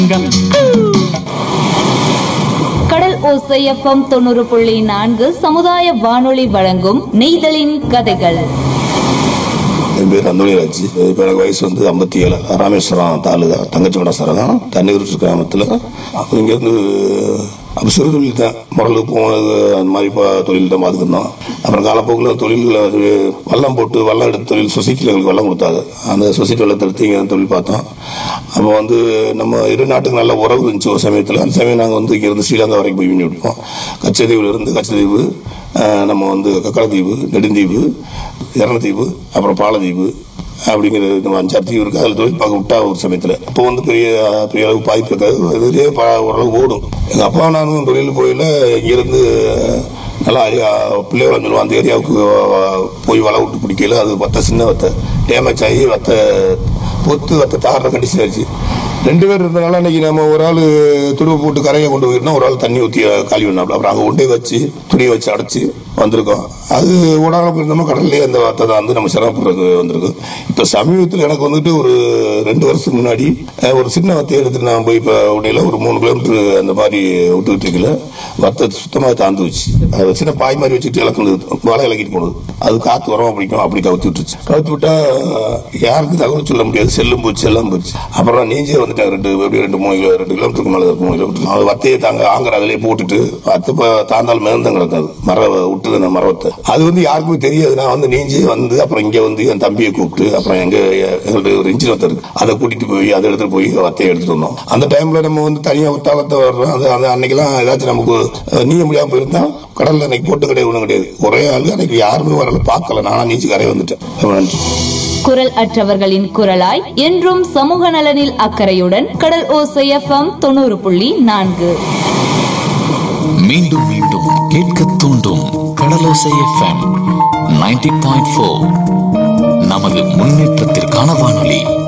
கடல் ஓசை எஃப்எம் தொண்ணூறு புள்ளி நான்கு சமுதாய வானொலி வழங்கும் நெய்தலின் கதைகள் என் பேர் அந்தோணிராஜ் இப்போ எனக்கு வயசு வந்து ஐம்பத்தி ஏழு ராமேஸ்வரம் தாலுகா தங்கச்சிமட சரகம் தண்ணீர் கிராமத்தில் இங்கேருந்து அப்போ சிறு தொழில் தான் முரல் போனது அந்த மாதிரி இப்போ தொழில் தான் பார்த்துருந்தோம் அப்புறம் காலப்போக்கில் தொழில்களை அது வல்லம் போட்டு வல்லம் எடுத்து தொழில் சொசைட்டியில் எங்களுக்கு வல்லம் கொடுத்தாங்க அந்த சொசைட்டி வெள்ளத்தை எடுத்து இங்கே தொழில் பார்த்தோம் அப்போ வந்து நம்ம இரு நாட்டுக்கு நல்ல உறவு இருந்துச்சு ஒரு சமயத்தில் அந்த சமயம் நாங்கள் வந்து இங்கேருந்து ஸ்ரீலங்கா வரைக்கும் போய் மீன் பிடிப்போம் கச்சதீவில் இருந்து கச்சதீவு அஹ், நம்ம வந்து கக்கடத்தீவு நெடுந்தீவு இரணத்தீவு அப்புறம் பாலதீவு அப்படிங்கிற நம்ம அஞ்சாறு தீவு இருக்குது அதில் தொழில் பார்க்க விட்டா ஒரு சமயத்தில் இப்போ வந்து பெரிய பெரிய அளவுக்கு பாதிப்பு இருக்காது இதுலேயே ப ஓரளவு ஓடும் எங்கள் அப்பா நானும் தொழில் போயில இங்கேருந்து நல்லா அறியா- பிள்ளைகளை சொல்லுவோம் அந்த ஏரியாவுக்கு அஹ், போய் வலை விட்டு பிடிக்கல அது வத்த சின்ன வத்தை டேமேஜ் ஆகி வத்தை பொத்து வத்தை தாடுற கண்டிஷன் ஆயிடுச்சு ரெண்டு பேர் இருந்தனால அன்னைக்கு நம்ம ஒரு ஆள் துடுவை போட்டு கரையை கொண்டு போயிருந்தோம் ஒரு ஆள் தண்ணி ஊற்றி காலி பண்ணாப்புல அப்புறம் அங்கே கொண்டே வச்சு துணியை வச்சு அடைச்சி வந்திருக்கோம் அது ஓடாமல் போயிருந்தோம் கடல்லே அந்த வார்த்தை தான் வந்து நம்ம சிரமப்படுறது வந்திருக்கு இப்போ சமீபத்தில் எனக்கு வந்துட்டு ஒரு ரெண்டு வருஷத்துக்கு முன்னாடி அஹ், ஒரு சின்ன வத்தையை எடுத்துட்டு நான் போய் இப்போ உடையில ஒரு மூணு கிலோமீட்டர் அந்த மாதிரி விட்டுக்கிட்டு இருக்கல வத்தை சுத்தமாக தாந்து வச்சு அது சின்ன பாய் மாதிரி வச்சுட்டு இலக்குனது வலை இலக்கிட்டு போனது அது காற்று உரமா பிடிக்கும் அப்படி கவுத்து விட்டுருச்சு கவுத்து விட்டா யாருக்கும் தகவல் சொல்ல முடியாது செல்லும் போச்சு எல்லாம் போச்சு அப்புறம் நீஞ்சே வந்துட்டாங்க ரெண்டு எப்படி ரெண்டு மூணு கிலோ ரெண்டு கிலோமீட்டருக்கு மேலே இருக்கும் மூணு கிலோமீட்டர் அது வத்தையை தாங்க ஆங்கர் அதிலே போட்டுட்டு வத்தை இப்போ தாந்தால் மிதந்தம் கிடக்காது மர விட்டுது அந்த மரத்தை அது வந்து யாருக்குமே தெரியாது நான் வந்து நீஞ்சி வந்து அப்புறம் இங்கே வந்து என் தம்பியை கூப்பிட்டு அப்புறம் எங்க எங்கள்ட்ட ஒரு இன்ஜின் வத்தை இருக்கு அதை கூட்டிட்டு போய் அதை எடுத்துட்டு போய் வத்தையை எடுத்துட்டு வந்தோம் அந்த டைம்ல நம்ம வந்து தனியாக ஒத்தாளத்தை வர்றோம் அது அந்த அன்னைக்கெல்லாம் ஏதாச்சும் நமக்கு அஹ், நீய முடியாம போயிருந்தா கடல்ல அன்னைக்கு போட்டு கிடையாது ஒன்றும் கிடையாது ஒரே ஆளு அன்னைக்கு யாருமே வரல பார்க்கல நானா நீச்சு கரையை வந்துட்டேன் ரொம்ப நன்றி குரல் அற்றவர்களின் குரலாய் என்றும் சமூக நலனில் அக்கறையுடன் கடல் ஓசை எஃப்எம் தொண்ணூறு புள்ளி நான்கு மீண்டும் மீண்டும் கேட்க தூண்டும் Kadalosai FM ninety point four நமது முன்னேற்றத்திற்கான வானொலி